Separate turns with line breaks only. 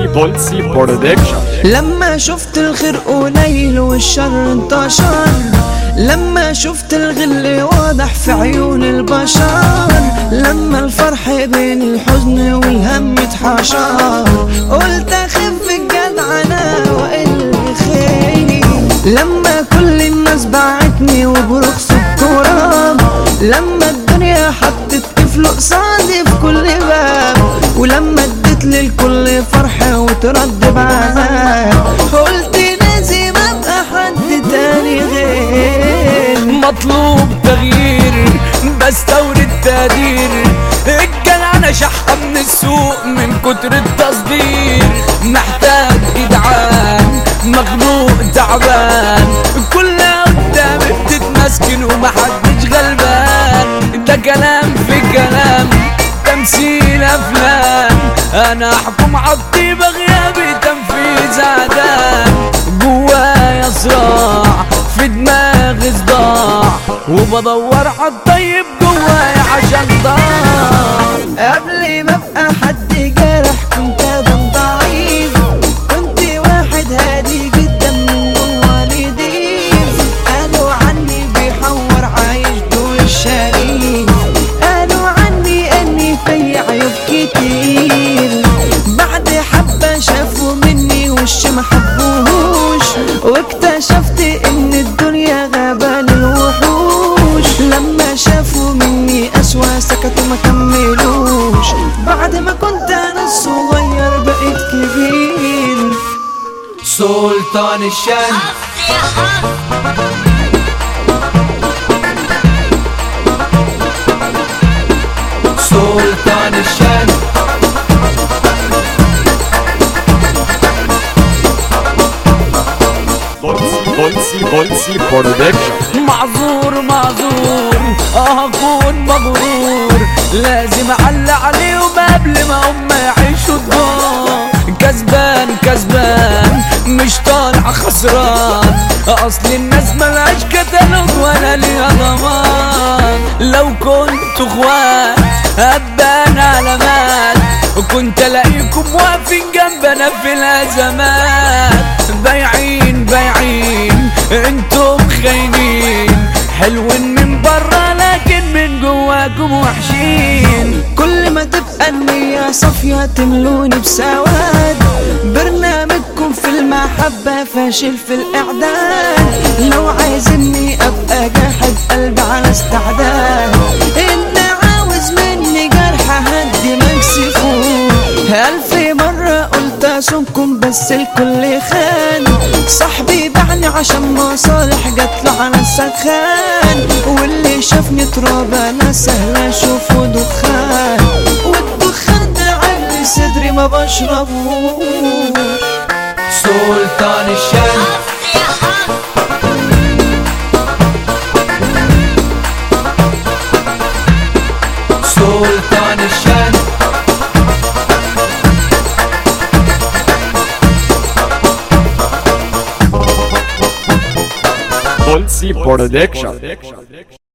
بولسي برودكشن
لما شفت الخير قليل والشر انتشر لما شفت الغل واضح في عيون البشر لما الفرح بين الحزن والهم اتحشر قلت اخف الجدعنة واقل خيري لما كل الناس باعتني وبرخص التراب لما الدنيا حطت كفل قصادي في كل باب ولما اديت للكل فرحة وترد بعذاب قلت لازم ابقى حد تاني غير
مطلوب تغيير بستورد تقدير الجلعنة شحة من السوق من كتر التصدير محتاج جدعان مخلوق تعبان كلها قدامي بتتمسكن ومحدش غلبان ده كلام في كلام تمثيل افلام انا احكم عالطيبة غيابي تنفيذ اعدام جوايا صراع في دماغي صداع وبدور عالطيب جوايا عشان ضاع
قبل ما ابقى حد جارح كنت ادم ضعيف كنت واحد هادي جدا من جوه نضيف قالوا عني بيحور عايش دور الشريف قالوا عني اني في عيوب كتير بعد حبة شافوا مني وش ما حبوهوش واكتشفت ان الدنيا غابة للوحوش لما شافوا مني اسوأ سكتوا ما كملوش بعد ما كنت انا الصغير بقيت كبير
سلطان الشن سلطان الشن
بولسي بولسي برودكشن
معذور معذور اه اكون مغرور لازم اعلق عليهم قبل ما هم يعيشوا الدور كسبان كسبان مش طالع خسران اصل الناس ملهاش كتالوج ولا ليها ضمان لو كنت اخوات هبان علامات كنت الاقيكم واقفين جنبنا في الازمات بايعين بايعين انتم خاينين حلوين من برا لكن من جواكم وحشين
كل ما تبقى النية صافية تملوني بسواد برنامجكم في المحبة فاشل في الإعداد لو عايزني أبقى جاحد قلبي على استعداد إنت عاوز مني جرح هدي مكسفون ألف مرة قلت أصونكم بس الكل خان صاحبي باعني عشان مصالح جاتله على السخان واللي شافني تراب أنا سهل أشوفه دخان والدخان ده عقل صدري ما بشربهوش
سلطان الشن سلطان الشن
بولسي برودكشن